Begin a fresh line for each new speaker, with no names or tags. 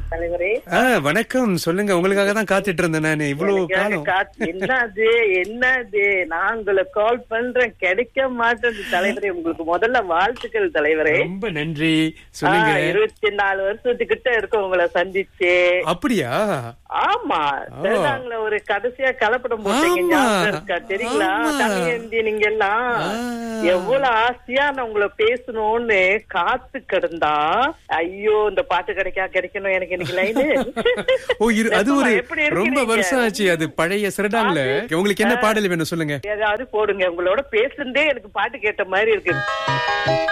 தலைவரே
ஆ, வணக்கம் சொல்லுங்க உங்களுக்காக தான் காத்துட்டு இருந்தேன் நான் இவ்வளவு
எனக்காக
காலம்
காத்து- என்னது என்னது நான் உங்களை கால் பண்றேன் கிடைக்க மாட்டேங்குது தலைவரே உங்களுக்கு முதல்ல வாழ்த்துக்கள் தலைவரே
ரொம்ப நன்றி சொல்லுங்க
ஆ, இருபத்தி நாலு வருஷத்துக்கிட்ட இருக்கும் உங்களை சந்திச்சு
அப்படியா
ஆமா
ஓ.
திருநாங்கள ஒரு கடைசியா கலப்படம் போட்டீங்க
ஆமா.
ஞாபகம் இருக்கா தெரியுங்களா
ஆமா.
தமிழந்தி நீங்க எல்லாம்
ஆ.
எவ்வளவு ஆசையா நான் உங்களை பேசணும்னு காத்து கிடந்தா ஐயோ இந்த பாட்டு கிடைக்கா கிடைக்கணும் எனக்கு இன்னைக்கு லைனு
ஓ இரு அது ஒரு
எப்படி
ரொம்ப
இருக்கிறீங்க?
வருஷம் ஆச்சு அது பழைய சிறடான்ல உங்களுக்கு என்ன பாடல் வேணும் சொல்லுங்க
ஏதாவது போடுங்க உங்களோட பேசுனதே எனக்கு பாட்டு கேட்ட மாதிரி இருக்கு